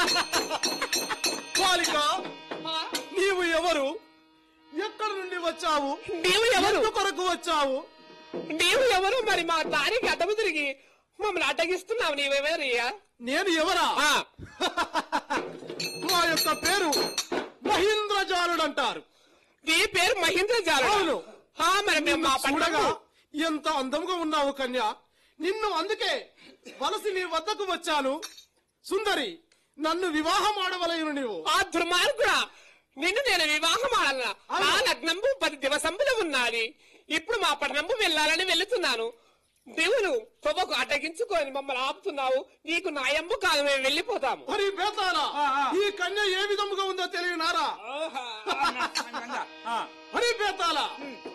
బాలిక ఆ? నీవు ఎవరు ఎక్కడి నుండి వచ్చావు నీవు ఎవరు ఎందు కొరకు వచ్చావు నీవు ఎవరు మరి మా దారికి అడ్డము తిరిగి మమ్మల్ని అడ్డగిస్తున్నావు నీవెవరయ్యా నేను ఎవరా ఆ, మా యొక్క పేరు మహీంద్రజాలుడు అంటారు నీ పేరు మహేంద్ర జాల అవును. మరి మేము మా చూడగా పండుగ ఎంత అందంగా ఉన్నావు కన్య నిన్ను అందుకే వలసి నీ వద్దకు వచ్చాను సుందరి నన్ను వివాహం ఆడవలయును నీవు ఆ దుర్మార్గుడా నిన్ను నేను వివాహం ఆడాలనా అవును. ఆ లగ్నంబు పది దివసంబులు ఉన్నది ఇప్పుడు మా పట్టణంబు వెళ్ళాలని వెళ్తున్నాను దేవుడు తొవ్వకు అడ్డగించుకొని మమ్మల్ని ఆపుతున్నావు నీకు నాయంబు కాదు మేము వెళ్ళిపోతాము మరి బేతారా ఆ, ఆ. ఈ కన్య ఏ విధముగా ఉందో తెలియనారా ఓహో, ఆ, నా సంగంగా. ఆ. హరి బేతాల